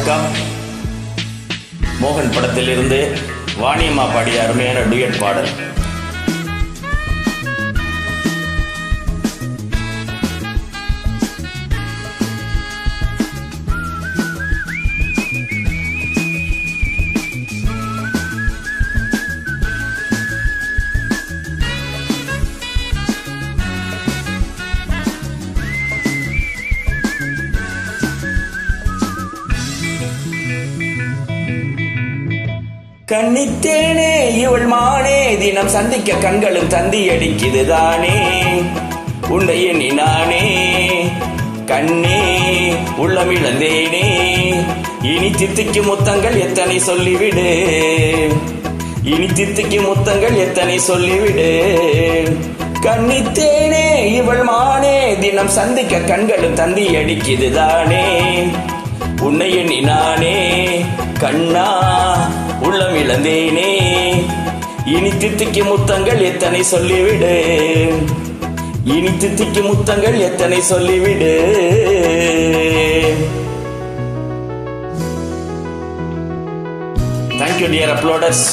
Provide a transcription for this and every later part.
வணக்கம் மோகன் படத்திலிருந்து வாணியம்மா பாடிய அருமையான டுயட் பாடல் கண்ணித்தேனே இவள் மானே தினம் சந்திக்க கண்களும் தந்தி அடிக்குது தானே உன்னை எண்ணி நானே கண்ணே உள்ளம் இழந்தேனே இனி தித்திக்கு முத்தங்கள் எத்தனை சொல்லிவிடு இனி தித்திக்கு முத்தங்கள் எத்தனை சொல்லிவிடு கண்ணித்தேனே இவள் மானே தினம் சந்திக்க கண்களும் தந்தி அடிக்குது தானே உன்னை எண்ணி நானே கண்ணா உள்ளம் இழந்தேனே இனி தித்திக்கு முத்தங்கள் எத்தனை சொல்லிவிடு இனி தித்திக்கு முத்தங்கள் எத்தனை சொல்லிவிடு தேங்க்யூ டியர் அப்லோடர்ஸ்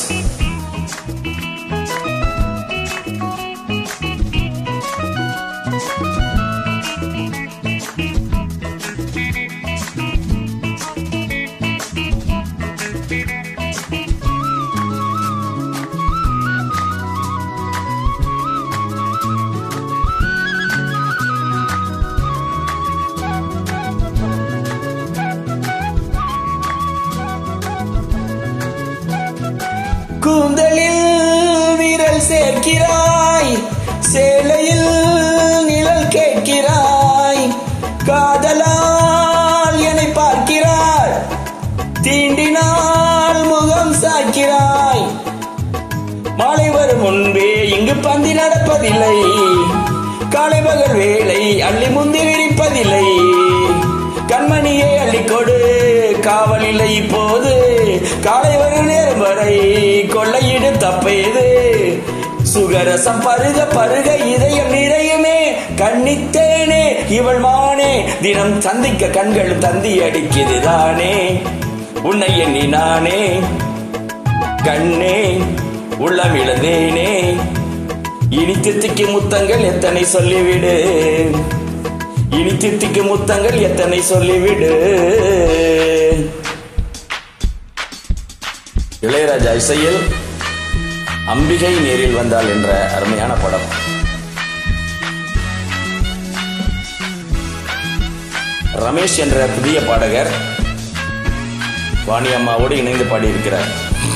கூந்தலில் விரல் சேர்க்கிறாய் சேலையில் நிழல் கேட்கிறாய் காதலால் என்னை பார்க்கிறாய் தீண்டினால் முகம் சாய்க்கிறாய் மாலை வரும் முன்பே இங்கு பந்தி நடப்பதில்லை காலை பகல் வேலை அள்ளி முந்தி விரிப்பதில்லை கண்மணியை அள்ளிக்கொடு காவல் இல்லை இப்போது காலை வரும் நேரம் வரை கொள்ளையிடு தப்பேது சுகரசம் பருக பருக இதயம் நிறையுமே கண்ணித்தேனே இவள் மானே தினம் சந்திக்க கண்கள் தந்தி அடிக்குது தானே உன்னை எண்ணி நானே கண்ணே உள்ளம் இழந்தேனே இனி தித்திக்கு முத்தங்கள் எத்தனை சொல்லிவிடு இனி தித்திக்கு முத்தங்கள் எத்தனை சொல்லிவிடு இளையராஜா இசையில் அம்பிகை நேரில் வந்தாள் என்ற அருமையான படம் ரமேஷ் என்ற புதிய பாடகர் வாணி அம்மாவோடு இணைந்து பாடியிருக்கிறார்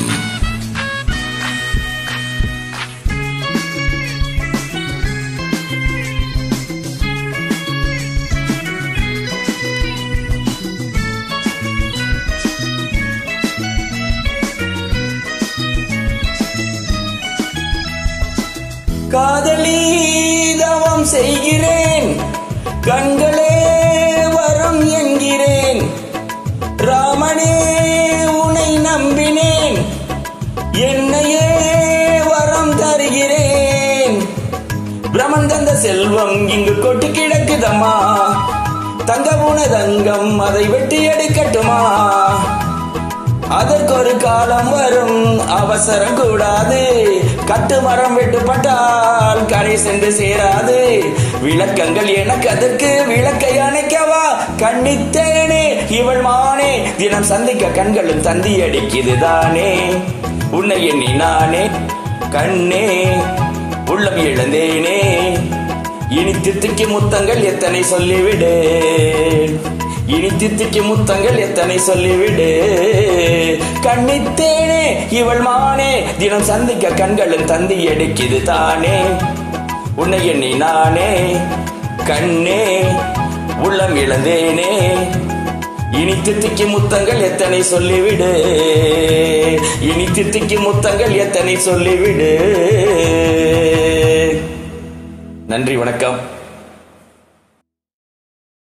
காதலி தவம் செய்கிறேன் கண்களே வரம் என்கிறேன் ராமனே உனை நம்பினேன் என்னையே வரம் தருகிறேன் பிரமன் தந்த செல்வம் இங்கு கொட்டி கிடக்குதம்மா தங்க தங்கம் அதை வெட்டி எடுக்கட்டுமா அதற்கு ஒரு காலம் வரும் அவசரம் கூடாது கட்டு மரம் வெட்டுப்பட்டால் கரை சென்று சேராது விளக்கங்கள் எனக்கு அதற்கு விளக்கை அணைக்கவா கண்ணித்தேனே இவள் மானே தினம் சந்திக்க கண்களும் தந்தி அடிக்குது தானே உன்னை எண்ணி நானே கண்ணே உள்ளம் இழந்தேனே இனி தித்திக்கு முத்தங்கள் எத்தனை சொல்லிவிடு இனி தித்திக்கு முத்தங்கள் எத்தனை சொல்லிவிடு கண்ணித்தேனே இவள் மானே தினம் சந்திக்க கண்களும் தந்தி எடுக்குது தானே உன்னை எண்ணி நானே கண்ணே உள்ளம் இழந்தேனே இனி தித்திக்கு முத்தங்கள் எத்தனை சொல்லிவிடு இனி தித்திக்கு முத்தங்கள் எத்தனை சொல்லிவிடு நன்றி வணக்கம்